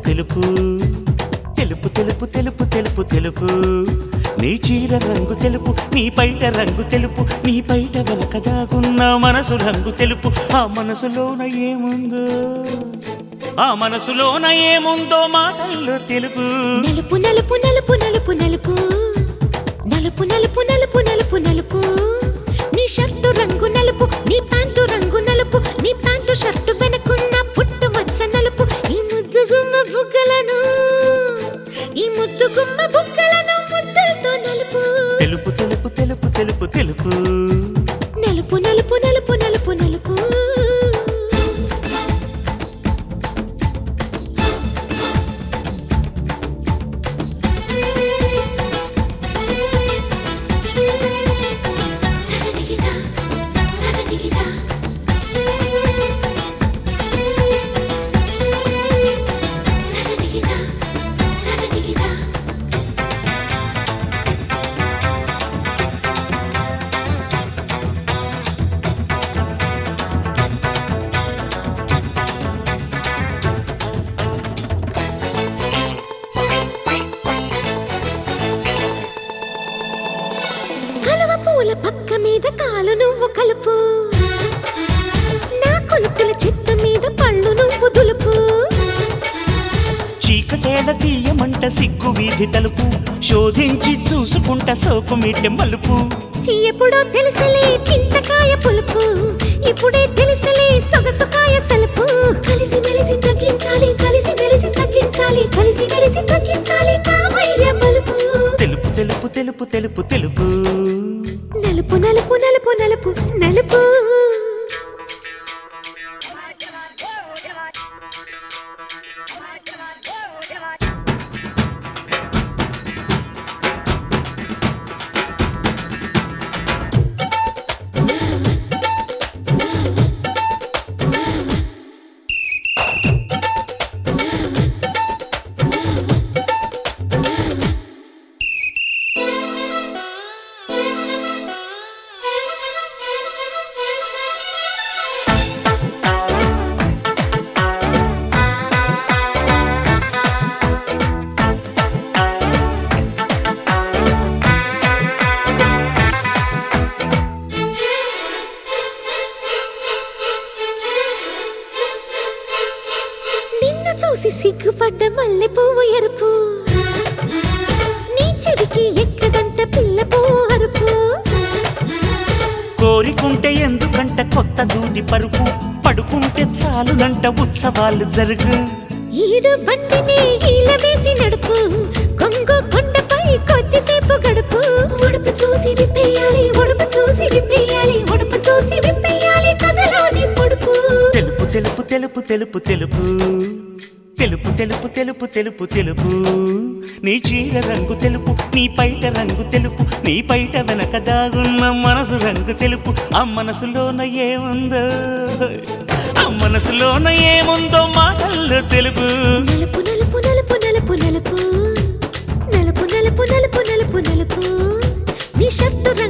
తెలుపు తెలుపు తెలుపు తెలుపు తెలుపు తెలుపు నీ చీర రంగు తెలుపు నీ పైట రంగు తెలుపు నీ పైట వెనక దాగున్న మనసు రంగు తెలుపు ఆ మనసులోన ఏముందో ఆ మనసులోన ఏముందో మాటల్లో తెలుపు నలుపు నలుపు నలుపు నలుపు నలుపు నలుపు నలుపు నలుపు నలుపు నలుపు నీ షర్టు రంగు నలుపు నీ ప్యాంటు రంగు నలుపు నీ ప్యాంటు షర్టు వెనకున్న పుట్టు మచ్చ నలుపు ఈ ముద్దు గుమ్మ బుగ్గలను ఈ ముద్దు గుమ్మ బుగ్గలను ముద్దలతో నలుపు తెలుపు తెలుపు తెలుపు తెలుపు తెలుపు నలుపు నలుపు నలుపు నలుపు నలుపు కలువ పూల పక్క మీద కాలు నువ్వు కలుపు నా కొలుకుల చెట్టు మీద పళ్ళు నువ్వు దులుపు చీకటేల తీయమంట సిగ్గు వీధి తలుపు శోధించి చూసుకుంట సోకు మిట్టె మలుపు ఎప్పుడో తెలుసలే చింతకాయ పులుపు ఇప్పుడే తెలుసలే సొగసుకాయ సలుపు కలిసి మెలిసి తగ్గించాలి కలిసి మెలిసి తగ్గించాలి కలిసి మెలిసి తగ్గించాలి కామయ్య బలుపు తెలుపు తెలుపు తెలుపు తెలుపు తెలుపు నలుపు నలుపు నలుపు నలుపు నలుపు నిన్ను చూసి సిగ్గుపడ్డ మల్లె పువ్వు ఎరుపు నీ చెవికి ఎక్కదంట పిల్ల పువ్వు అరుపు కోరికుంటే ఎందుకంట కొత్త దూది పరుపు పడుకుంటే చాలునంట ఉత్సవాలు జరుగు ఈడు బండిని ఈల వేసి నడుపు కొంగు కొండపై కొద్దిసేపు గడుపు ఉడుపు చూసి విప్పేయాలి ఉడుపు చూసి విప్పేయాలి ఉడుపు చూసి విప్పేయాలి కథలోని పొడుపు తెలుపు తెలుపు తెలుపు తెలుపు తెలుపు తెలుపు తెలుపు తెలుపు తెలుపు తెలుపు నీ చీర రంగు తెలుపు నీ పైట రంగు తెలుపు నీ పైట వెనక దాగున్న మనసు రంగు తెలుపు ఆ మనసులోన ఏముందో ఆ మనసులోన ఏముందో మాటల్లో తెలుపు నలుపు నలుపు నలుపు నలుపు నలుపు నలుపు నలుపు నలుపు నలుపు నలుపు నీ షర్టు